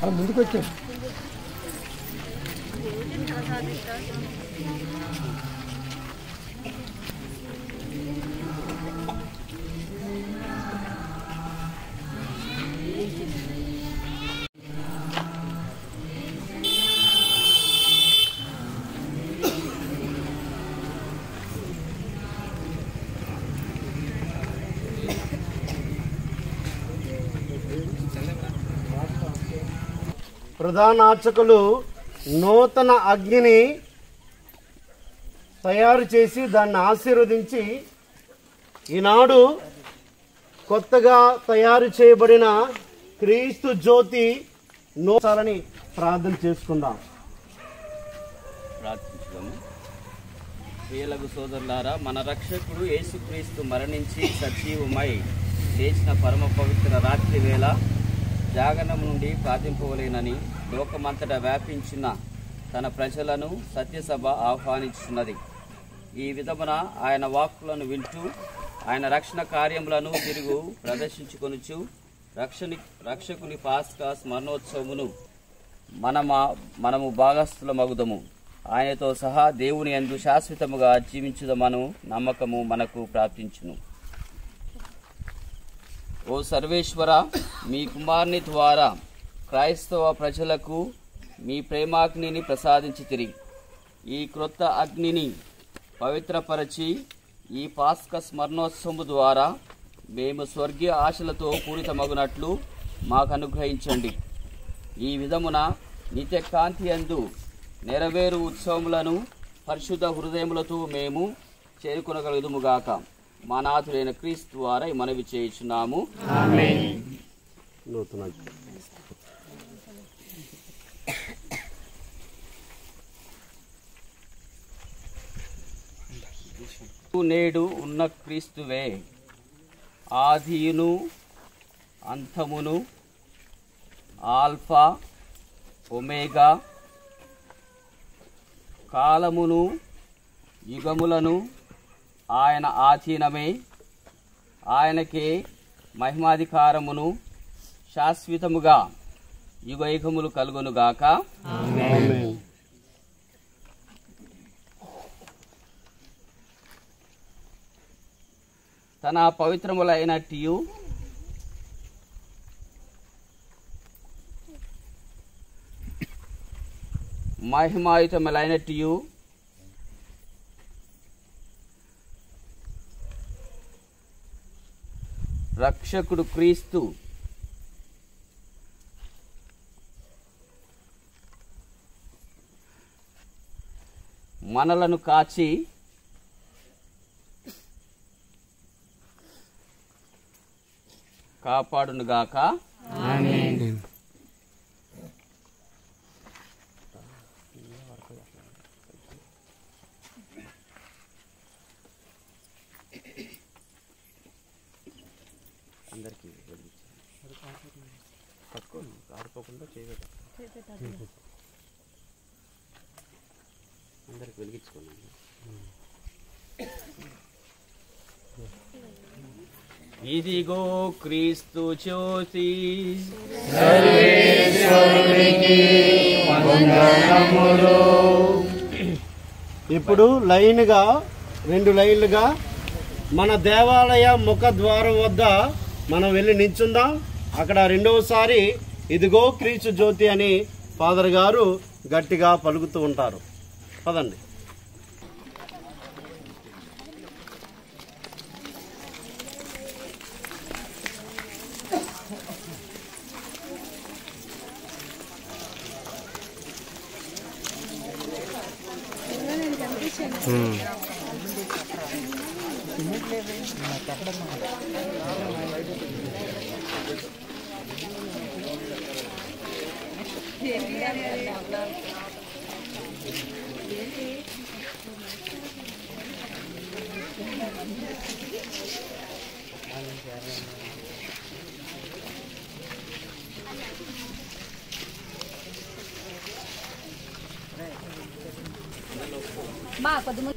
ముందుకు వచ్చాను ప్రధానార్చకులు నూతన అగ్నిని తయారు చేసి దాన్ని ఆశీర్వదించి ఈనాడు కొత్తగా తయారు చేయబడిన క్రీస్తు జ్యోతి నూతాలని ప్రార్థన చేసుకుందాం ప్రార్థించుదాము ప్రియులకు సోదరులారా మన రక్షకుడు యేసుక్రీస్తు మరణించి సజీవమై లేచిన పరమ పవిత్ర రాత్రి వేళ జాగరణం నుండి ప్రార్థింపవలేనని లోకమంతటా వ్యాపించిన తన ప్రజలను సత్యసభ ఆహ్వానించున్నది ఈ విధమున ఆయన వాక్కులను వింటూ ఆయన రక్షణ కార్యములను తిరుగు ప్రదర్శించుకొనుచు రక్షని రక్షకుని పాస్కా స్మరణోత్సవమును మనమా మనము భాగస్థుల మగుదము ఆయనతో సహా దేవుని అందు శాశ్వతముగా జీవించుదమను నమ్మకము మనకు ప్రాప్తించును ఓ సర్వేశ్వర మీ కుమారుని ద్వారా క్రైస్తవ ప్రజలకు మీ ప్రేమాగ్నిని ప్రసాదించితిరి ఈ క్రొత్త అగ్నిని పవిత్రపరచి ఈ పాస్క స్మరణోత్సవము ద్వారా మేము స్వర్గీయ ఆశలతో పూరితమగునట్లు మాకు అనుగ్రహించండి ఈ విధమున నిత్య కాంతి అందు నెరవేరు ఉత్సవములను పరిశుద్ధ హృదయములతో మేము చేరుకొనగలుగుదుముగాక మా నాథుడైన క్రీస్తు ద్వారా ఈ మనవి చేయుచున్నాము నూతన అగ్ని. నేడు ఉన్న క్రీస్తువే ఆదియును అంతమును ఆల్ఫా ఒమేగా కాలమును యుగములను ఆయన ఆధీనమే ఆయనకే మహిమాధికారమును శాశ్వతముగా యుగ యుగములు కలుగునుగాక ఆమేన్. తన పవిత్రములైనట్టు మహిమాయుతములైనట్టు రక్షకుడు క్రీస్తు మనలను కాచి కాపాడునుగాక అందరికీ పట్టుకోండి ఆడుకోకుండా చేయబెట్ట అందరికి వెలిగించుకోండి ఇదిగో క్రీస్తు జ్యోతి ఇప్పుడు లైన్గా రెండు లైన్లుగా మన దేవాలయ ముఖ ద్వారం వద్ద మనం వెళ్ళి నించుందాం అక్కడ రెండవసారి ఇదిగో క్రీస్తు జ్యోతి అని ఫాదర్ గారు గట్టిగా పలుకుతూ ఉంటారు పదండి మా కొద్ది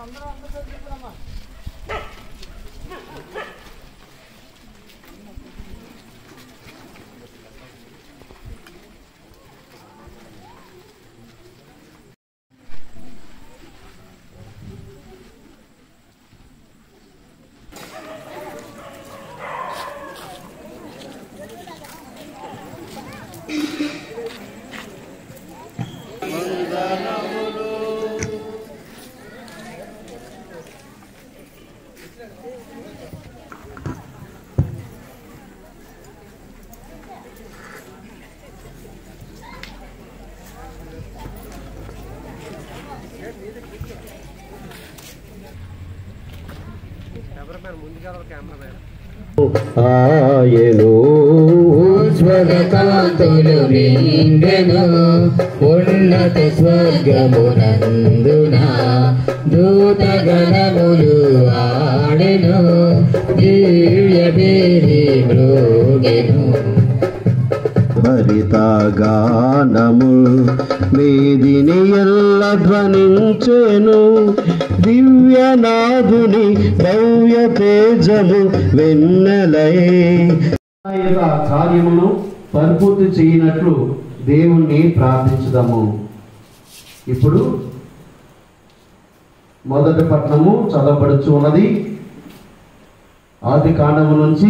ఆయను ఉజ్వల కాంతులు నిండెను ఉన్నత స్వర్గమునందున దూతగణములు ఆడెను దివ్య బేరి మృగెను భరితగానము వేదిని ఎల్ల ధ్వనించెను దివ్యనాథుని భవ్య తేజము వెన్నెలై కార్యమును పరిపూర్తి చేయనట్లు దేవుణ్ణి ప్రార్థించుదాము ఇప్పుడు మొదటి పట్నము చదవబడుచు ఉన్నది ఆది కాండము నుంచి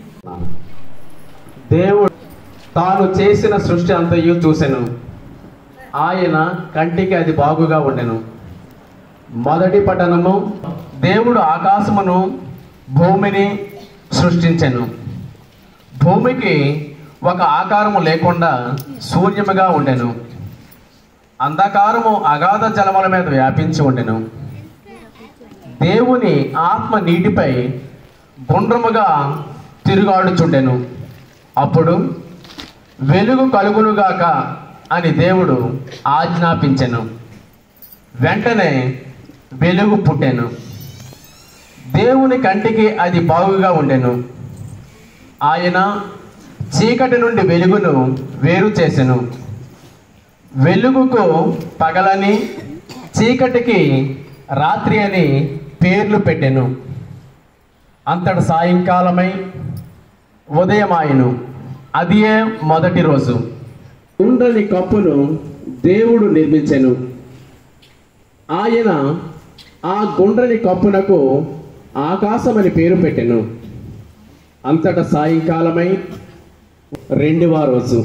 దేవుడు తాను చేసిన సృష్టి అంతయు చూసెను ఆయన కంటికి అది బాగుగా ఉండెను మొదటి పట్టణము దేవుడు ఆకాశమును భూమిని సృష్టించెను భూమికి ఒక ఆకారము లేకుండా శూన్యముగా ఉండెను అంధకారము అగాధ జలముల మీద వ్యాపించి ఉండెను దేవుని ఆత్మ నీటిపై గుండ్రముగా తిరుగాడుచుండెను అప్పుడు వెలుగు కలుగునుగాక అని దేవుడు ఆజ్ఞాపించెను వెంటనే వెలుగు పుట్టెను దేవుని కంటికి అది బాగుగా ఉండెను ఆయన చీకటి నుండి వెలుగును వేరు చేసెను వెలుగుకు పగలని చీకటికి రాత్రి అని పేర్లు పెట్టెను అంతటి సాయంకాలమై ఉదయమాయను అదియే మొదటి రోజు ఉండని కప్పును దేవుడు నిర్మించెను ఆయన ఆ గుండ్రని కప్పునకు ఆకాశమని పేరు పెట్టెను అంతట సాయంకాలమై రెండవ రోజు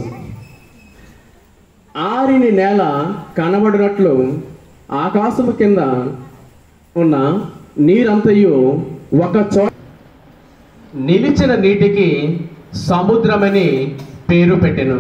ఆరిని నేల కనబడినట్లు ఆకాశము కింద ఉన్న నీరంతయు ఒక చోట నిలిచిన నీటికి సముద్రమని పేరు పెట్టెను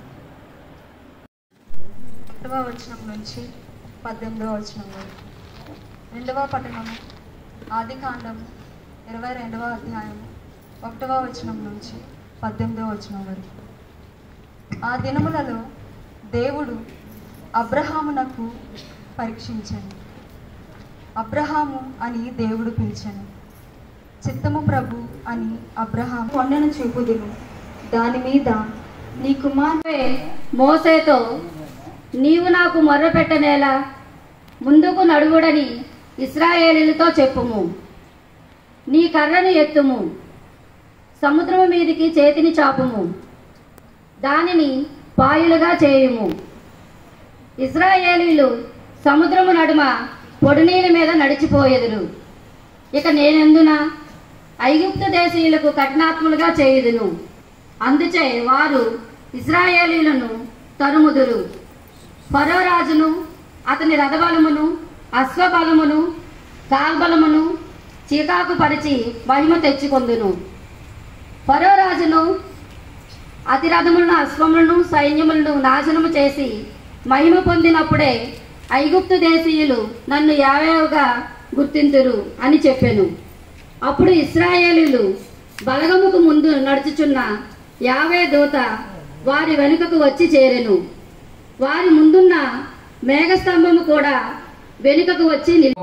ఒకటవ వచనం నుంచి పద్దెనిమిదవ వచనం వరకు రెండవ పట్టణము ఆది కాండము ఇరవై రెండవ అధ్యాయము ఒకటవ వచనం నుంచి పద్దెనిమిదవ వచనం వరకు ఆ దినములలో దేవుడు అబ్రహామునకు పరీక్షించను అబ్రహాము అని దేవుడు పిలిచెను చిత్తము ప్రభు అని అబ్రహాం కొండను చూపుదును దాని మీద నీ కుమార్ మోసేతో నీవు నాకు మొర్రపెట్టనేలా ముందుకు నడువుడని ఇస్రాయేలీలతో చెప్పుము నీ కర్రను ఎత్తుము సముద్రము మీదికి చేతిని చాపుము దానిని పాయులుగా చేయుము ఇస్రాయేలీలు సముద్రము నడుమ పొడినీళ్ళ మీద నడిచిపోయేదురు ఇక నేనెందున ఐగుప్తు దేశీయులకు కఠినాత్ములుగా చేయుదును అందుచే వారు ఇస్రాయేలీలను తరుముదురు ఫరో రాజును అతని రథబలమును అశ్వబలమును కాల్బలమును చీకాకు పరిచి మహిమ తెచ్చుకొందును ఫరో రాజును అతి రథములను అశ్వములను సైన్యములను నాశనము చేసి మహిమ పొందినప్పుడే ఐగుప్తు దేశీయులు నన్ను యావేవుగా గుర్తింతురు అని చెప్పాను అప్పుడు ఇస్రాయేలీలు బలగముకు ముందు నడుచుచున్న యావే దూత వారి వెనుకకు వచ్చి చేరెను వారి ముందున్న మేఘస్తంభము కూడా వెనుకకు వచ్చి నిలి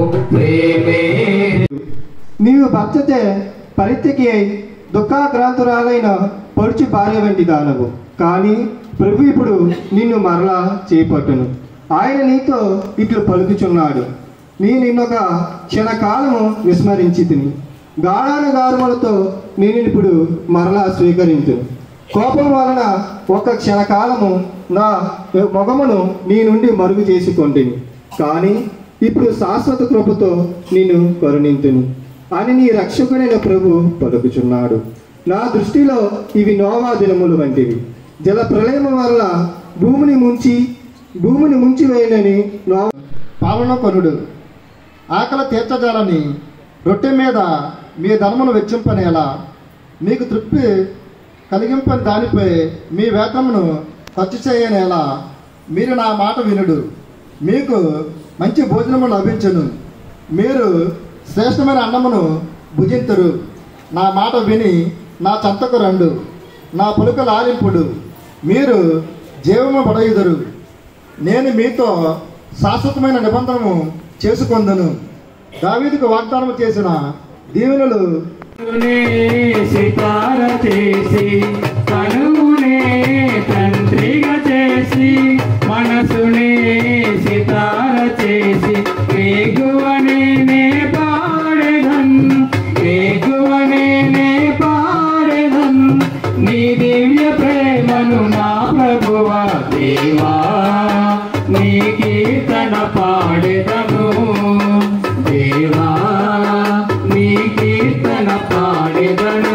నీవు భక్తతే పరిత్యకి అయి దుఃఖాక్రాంతురాలైన పొడిచి భార్య వంటి దానవు కానీ ప్రభు ఇప్పుడు నిన్ను మరలా చేపట్టును ఆయన నీతో ఇట్లు పలుకుచున్నాడు నీ నిన్నొక క్షణకాలము విస్మరించి తిని గాఢానుగారములతో నేను ఇప్పుడు మరలా స్వీకరించును కోపం వలన ఒక క్షణకాలము నా మొగమును నీ నుండి మరుగు చేసుకొంటిని కానీ ఇప్పుడు శాశ్వత కృపతో నిన్ను కరుణింతును అని నీ రక్షకుడైన ప్రభు పలుకుచున్నాడు నా దృష్టిలో ఇవి నోవా దినములు వంటివి జల ప్రళయం వల్ల భూమిని ముంచి భూమిని ముంచి వేయనని నోవా పాలనకొనుడు ఆకలి తీర్చజాలని రొట్టె మీద మీ ధనమును వెచ్చింపనేలా మీకు తృప్తి కలిగింపని దానిపై మీ వేతమును ఖర్చు చేయనేలా మీరు నా మాట వినుడు మీకు మంచి భోజనము లభించును మీరు శ్రేష్టమైన అన్నమును భుజింతురు నా మాట విని నా చెంతకు రండు నా పలుకల ఆలింపుడు మీరు జీవము పడయుదురు నేను మీతో శాశ్వతమైన నిబంధనము చేసుకొందును దావీదుకు వాగ్దానం చేసిన దీవెనలు కనునే సితార చేసి కనుమునే తండ్రిగా చేసి మనసునే సితార చేసి వేగువనే నే పాడెదన్ వేగువనే నే పాడెదన్ నీ దివ్య ప్రేమను నా ప్రభువా దేవా నీ కీర్తన పాడెదను దేవా నీ కీర్తన పాడెదను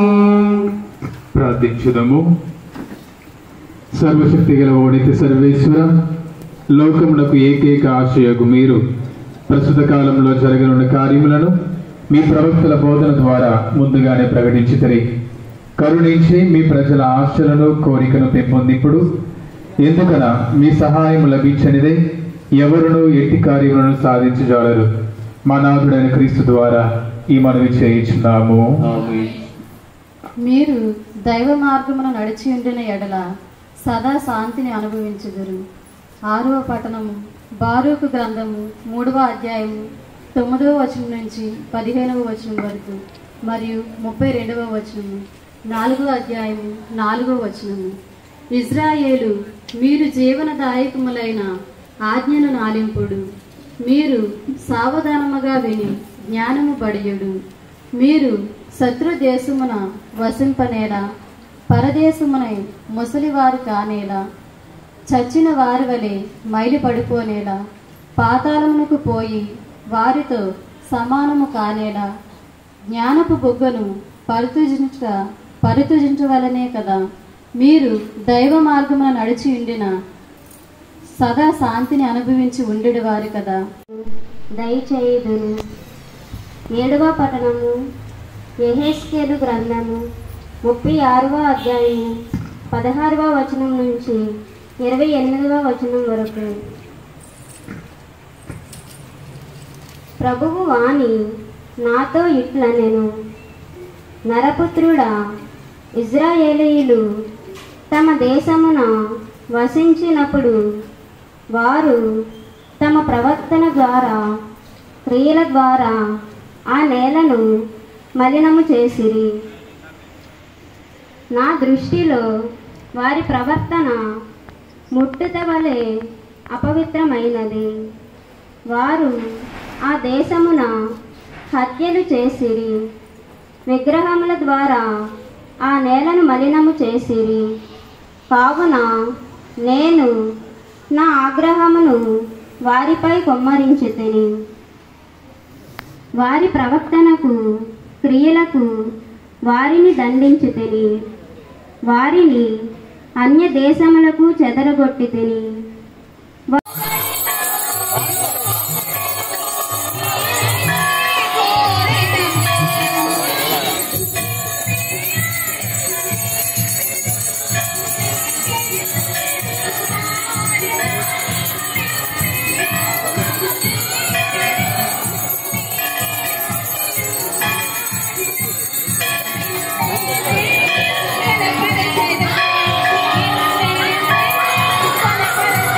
ప్రార్థించుదము సర్వశక్తి గల ఓడితి సర్వేశ్వర లోకమునకు ఏకైక ఆశయగు మీరు ప్రస్తుత కాలంలో జరగనున్న కార్యములను మీ ప్రవక్తల బోధన ద్వారా ముందుగానే ప్రకటించితరి కరుణించి మీ ప్రజల ఆశలను కోరికను పెంపొందిప్పుడు ఎందుకన మీ సహాయం లభించనిదే ఎవరును ఎట్టి కార్యములను సాధించజాలరు మా నాథుడైన క్రీస్తు ద్వారా ఈ మనవి చేయించున్నాము మీరు దైవ మార్గమున నడిచి ఉండిన ఎడల సదా శాంతిని అనుభవించుదురు ఆరవ పట్టణము బారూకు గ్రంథము మూడవ అధ్యాయము తొమ్మిదవ వచనం నుంచి పదిహేనవ వచనం వరకు మరియు ముప్పై రెండవ వచనము నాలుగవ అధ్యాయము నాలుగవ వచనము ఇజ్రాయేలు మీరు జీవనదాయకములైన ఆజ్ఞను నాలింపుడు మీరు సావధానముగా విని జ్ఞానము బడియుడు మీరు శత్రు దేశమున వసింపనేలా పరదేశమునై ముసలివారు కానేలా చచ్చిన వారి వలె మైలి పడిపోనేలా పాతాళమునకు పోయి వారితో సమానము కానేలా జ్ఞానపు బొగ్గను పరుతుజించ పరుతుజించవలనే కదా మీరు దైవ మార్గమున నడిచి ఉండిన సదా శాంతిని అనుభవించి ఉండేడు వారు కదా దయచేయుదురు ఏడవ పట్టణము యెహెజ్కేలు గ్రంథము ముప్పై ఆరవ అధ్యాయము పదహారవ వచనం నుంచి ఇరవై ఎనిమిదవ వచనం వరకు ప్రభువు వాణి నాతో ఇట్ల నేను నరపుత్రుడా ఇజ్రాయేలీయులు తమ దేశమున వసించినప్పుడు వారు తమ ప్రవర్తన ద్వారా క్రియల ద్వారా ఆ నేలను మలినము చేసిరి నా దృష్టిలో వారి ప్రవర్తన ముట్టుత వలె అపవిత్రమైనది వారు ఆ దేశమున హత్యలు చేసిరి విగ్రహముల ద్వారా ఆ నేలను మలినము చేసిరి కావున నేను నా ఆగ్రహమును వారిపై కొమ్మరించుతిని వారి ప్రవర్తనకు క్రియలకు వారిని దండించుతిని వారిని అన్య దేశములకు చెదరగొట్టి తిని Thank you.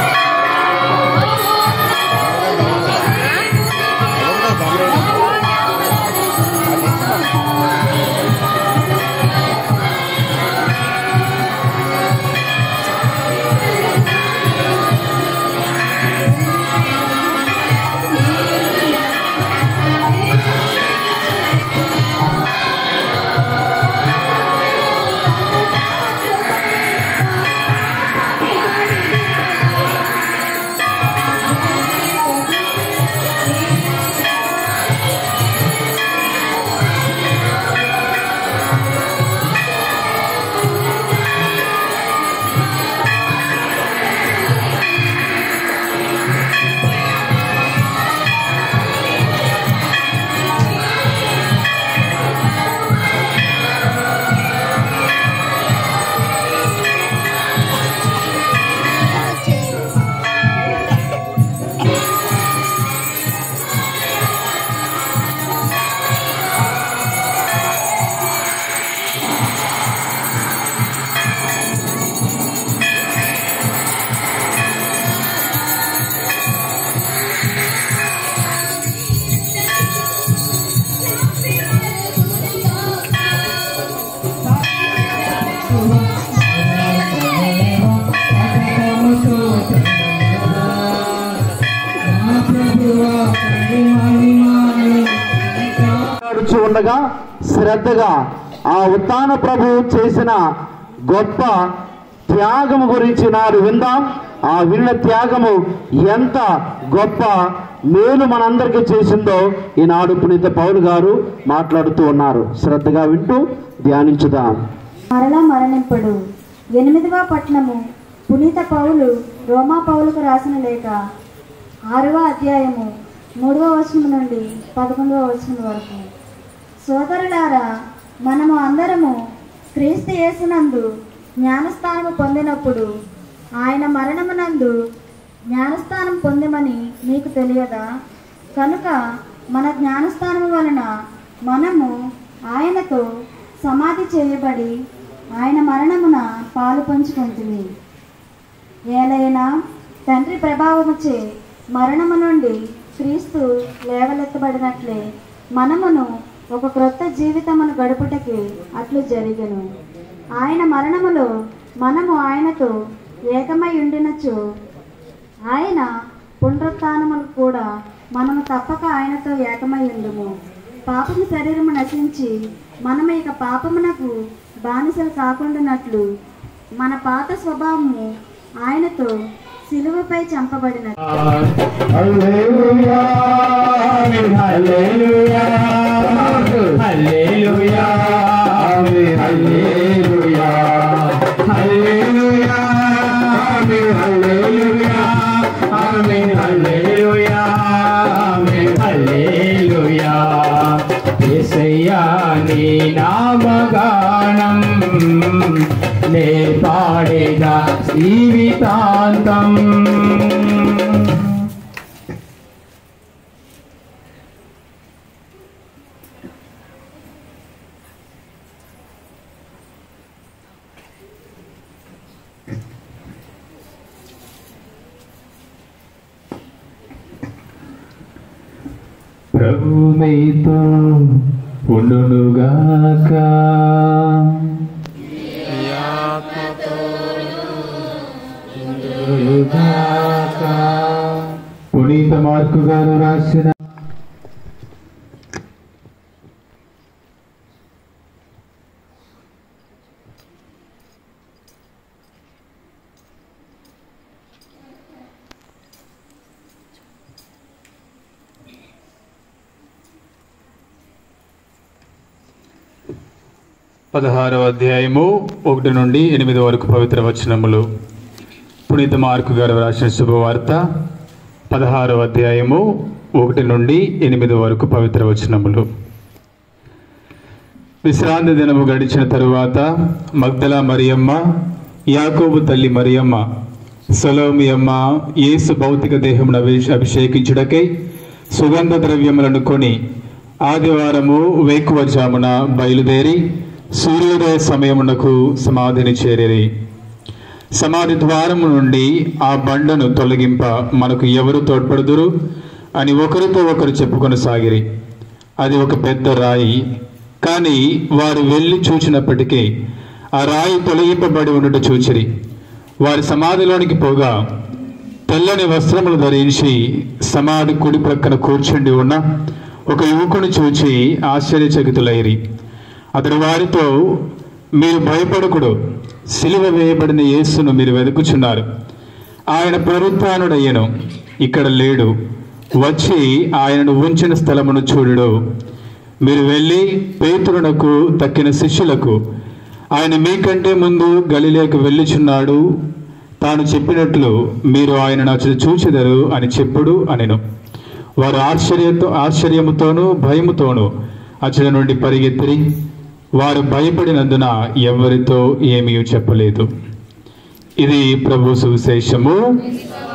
వినొచ్చు ఉండగా శ్రద్ధగా ఆ ఉత్తాన ప్రభువు చేసిన గొప్ప త్యాగము గురించి నాడు విందాం ఆ విన్న త్యాగము ఎంత గొప్ప మేలు మనందరికీ చేసిందో ఈనాడు పునీత పౌలు గారు మాట్లాడుతూ ఉన్నారు శ్రద్ధగా వింటూ ధ్యానించుదాం మరలా మరణింపడు ఎనిమిదవ పట్టణము పునీత పౌలు రోమా పౌలుకు రాసిన లేఖ ఆరవ అధ్యాయము మూడవ వచనం నుండి పదకొండవ వచనం వరకు సోదరులారా మనము అందరము క్రీస్తు యేసునందు జ్ఞానస్థానము పొందినప్పుడు ఆయన మరణమునందు జ్ఞానస్థానం పొందమని మీకు తెలియదా కనుక మన జ్ఞానస్థానము వలన మనము ఆయనతో సమాధి చేయబడి ఆయన మరణమున పాలు పంచుకుంటుంది ఏలైనా తండ్రి ప్రభావముచే మరణము నుండి క్రీస్తు లేవలెత్తబడినట్లే మనమును ఒక క్రొత్త జీవితమును గడుపుటకి అట్లు జరిగను ఆయన మరణములో మనము ఆయనతో ఏకమై ఉండినచో ఆయన పునరుత్నములు కూడా మనము తప్పక ఆయనతో ఏకమై ఉండుము పాపము శరీరము నశించి మనము ఇక పాపమునకు బానిసలు కాకుండానట్లు మన పాత స్వభావము ఆయనతో సిలువపై చంపబడినట్టు హల్లెలూయా హల్లెలూయా హల్లెలూయా హల్లెలూయా హల్లెలూయా హల్లెలూయా ఆమేన్ హల్లెలూయా ఆమేన్ హల్లెలూయా యేసయ్యా నీ నామగానం నే పాడేగా జీవితాంతం ప్రభు మీతో ఉండునుగాక పునీత మార్కు గారు రాసిన పదహారవ అధ్యాయము ఒకటి నుండి ఎనిమిది వరకు పవిత్ర వచనములు పునీత మార్కు గారు రాసిన శుభవార్త పదహారవ అధ్యాయము ఒకటి నుండి ఎనిమిది వరకు పవిత్ర వచనములు విశ్రాంతి దినము గడిచిన తరువాత మగ్దల మరియమ్మ యాకోబు తల్లి మరియమ్మ సలోమియమ్మ యేసు భౌతిక దేహమును అభి- అభిషేకించుటకై సుగంధ ద్రవ్యములను కొని ఆదివారము వేకువజామున బయలుదేరి సూర్యోదయ సమయమునకు సమాధిని చేరిరి సమాధి ద్వారము నుండి ఆ బండను తొలగింప మనకు ఎవరు తోడ్పడుదురు అని ఒకరితో ఒకరు చెప్పుకొని సాగిరి అది ఒక పెద్ద రాయి కానీ వారు వెళ్ళి చూచినప్పటికీ ఆ రాయి తొలగింపబడి ఉండట చూచిరి వారి సమాధిలోనికి పోగా తెల్లని వస్త్రములు ధరించి సమాధి కుడి ప్రక్కన కూర్చుండి ఉన్న ఒక యువకుని చూచి ఆశ్చర్యచకితులైరి అతడు వారితో మీరు భయపడకుడు సిలువ వేయబడిన యేసును మీరు వెతుకుచున్నారు ఆయన పునరుత్నుడయ్యను ఇక్కడ లేడు వచ్చి ఆయనను ఉంచిన స్థలమును చూడుడు మీరు వెళ్ళి పేతురునకు తక్కిన శిష్యులకు ఆయన మీకంటే ముందు గలిలేకు వెళ్ళుచున్నాడు తాను చెప్పినట్లు మీరు ఆయనను అతడు చూచెదరు అని చెప్పుడు అనెను వారు ఆశ్చర్యతో ఆశ్చర్యముతోనూ భయముతోనూ అతడి నుండి పరిగెత్తిరి వారు భయపడినందున ఎవరితో ఏమీ చెప్పలేదు ఇది ప్రభు సువిశేషము